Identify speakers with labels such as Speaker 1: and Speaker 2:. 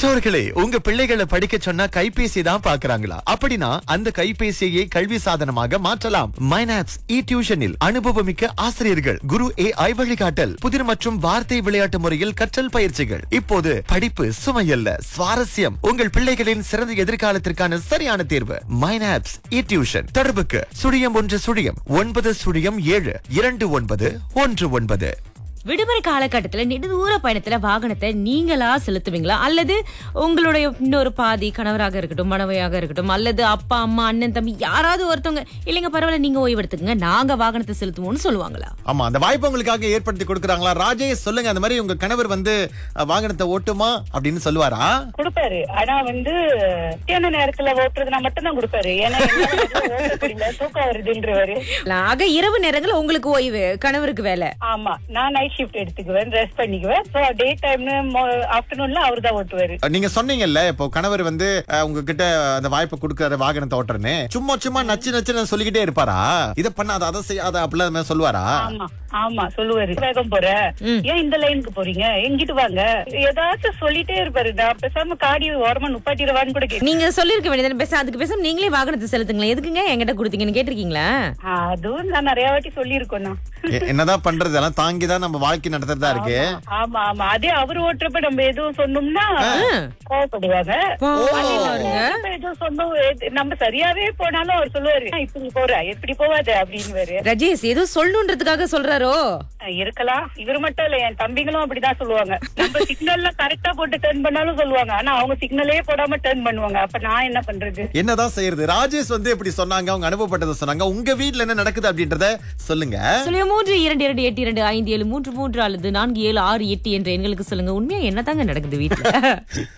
Speaker 1: பெற்றோர்களே உங்க பிள்ளைகளை படிக்க சொன்னா கைபேசி தான் பாக்குறாங்களா அப்படின்னா அந்த கைபேசியை கல்வி சாதனமாக மாற்றலாம் மைனாப்ஸ் இ டியூஷனில் அனுபவமிக்க ஆசிரியர்கள் குரு ஏ ஐ வழிகாட்டல் புதிர் மற்றும் வார்த்தை விளையாட்டு முறையில் கற்றல் பயிற்சிகள் இப்போது படிப்பு சுமையல்ல சுவாரஸ்யம் உங்கள் பிள்ளைகளின் சிறந்த எதிர்காலத்திற்கான சரியான தேர்வு மைனாப்ஸ் இ டியூஷன் தொடர்புக்கு சுழியம் ஒன்று சுழியம் ஒன்பது சுழியம் ஏழு இரண்டு ஒன்பது ஒன்று ஒன்பது
Speaker 2: விடுமுறை காலகட்டத்துல நெடுதூர பயணத்துல வாகனத்தை நீங்களா செலுத்துவீங்களா அல்லது உங்களுடைய இன்னொரு பாதி கணவராக இருக்கட்டும் மனைவியாக இருக்கட்டும் அல்லது அப்பா அம்மா அண்ணன் தம்பி யாராவது ஒருத்தவங்க இல்லைங்க பரவாயில்ல நீங்க ஓய்வு எடுத்துக்கங்க நாங்க வாகனத்தை செலுத்துவோம்னு சொல்லுவாங்களா
Speaker 1: ஆமா அந்த வாய்ப்பு உங்களுக்காக ஏற்படுத்தி கொடுக்கறாங்களா ராஜேஷ் சொல்லுங்க அந்த மாதிரி உங்க கணவர் வந்து அஹ், வாகனத்தை ஓட்டுமா அப்படின்னு சொல்லுவாரா
Speaker 3: கொடுப்பாரு ஆனா வந்து மத்தியான நேரத்துல ஓட்டுறதுனா மட்டும் தான் கொடுப்பாரு ஏன்னா என்னால எதுவும் ஓட்ட முடியல தூக்கம் வருதுன்றவாரு
Speaker 2: ஆக இரவு நேரங்கள்ல உங்களுக்கு ஓய்வு கணவருக்கு வேலை
Speaker 3: ஆமா நான் நைட் ஷிஃப்ட் எடுத்துக்குவேன் ரெஸ்ட் பண்ணிக்குவேன் சோ டே டைம்னு ஆஃப்டர்நூன்ல அவர் தான் ஓட்டுவாரு
Speaker 1: நீங்க சொன்னீங்கல்ல இப்போ கணவர் வந்து அஹ், உங்ககிட்ட அந்த வாய்ப்பை கொடுக்கற வாகனத்தை ஓட்டுறேன்னு சும்மா சும்மா நச்சு நச்சுன்னு சொல்லிக்கிட்டே இருப்பாரா இதை பண்ணாத அதை செய்யாத அப்படிலாம் அது மாதிரி சொல்லுவாரா
Speaker 3: ஆமா ஆமா சொல்லுவாரு வேகம் போற ஏன் இந்த லைனுக்கு போறீங்க எங்கிட்டு வாங்க ஏதாச்சும் சொல்லிட்டே இருப்பாரு நான் பேசாம காடி ஓரமா நுப்பாட்டிடுவான்னு கூட கேட்டேன்
Speaker 2: நீங்க சொல்லிருக்க வேண்டியது பேச அதுக்கு பேசாம நீங்களே வாகனத்தை செலுத்துங்களேன் எதுக்குங்க என்கிட்ட கொடுத்தீங்கன்னு கேட்டிருக்கீங்களா
Speaker 3: அதுவும் நான் நிறைய வாட்டி சொல்லியிருக்கோம் நான்
Speaker 1: எ- என்னதான் பண்றது எல்லாம் தாங்கி தான் நம்ம வாழ்க்கை நடத்துறதா இருக்கு
Speaker 3: ஆமா ஆமா அதே அவர் ஓட்டுறப்ப நம்ம எதுவும் சொன்னோம்னா கோவப்படுவாங்க
Speaker 2: பாருங்க.
Speaker 3: ஓட்டுறப்ப எதுவும் சொன்னோம் எது- நம்ம சரியாவே போனாலும் அவர் சொல்லுவாரு "ஆ, இப்படி போற இப்படி போவாத அப்படின்னு
Speaker 2: ரஜேஷ் ஏதோ சொல்லணுன்றதுக்காக சொல்றாரோ
Speaker 3: இருக்கலாம் இவர் மட்டும் இல்ல என் தம்பிங்களும் அப்படிதான் சொல்லுவாங்க நம்ம சிக்னல்ல கரெக்டா போட்டு டர்ன் பண்ணாலும் சொல்லுவாங்க ஆனா அவங்க சிக்னலே போடாம டர்ன் பண்ணுவாங்க அப்ப நான் என்ன பண்றது
Speaker 1: என்னதான் செய்யறது ராஜேஷ் வந்து இப்படி சொன்னாங்க அவங்க அனுபவப்பட்டதை சொன்னாங்க உங்க வீட்ல என்ன நடக்குது அப்படின்றத சொல்லுங்க
Speaker 2: சொல்லுங்க மூன்று இரண்டு இரண்டு எட்டு இரண்டு ஐந்து ஏழு மூன்று மூன்று அல்லது நான்கு ஏழு ஆறு எட்டு என்ற எண்களுக்கு சொல்லுங்க உண்மையா என்னதாங்க நடக்குது வீட்டுல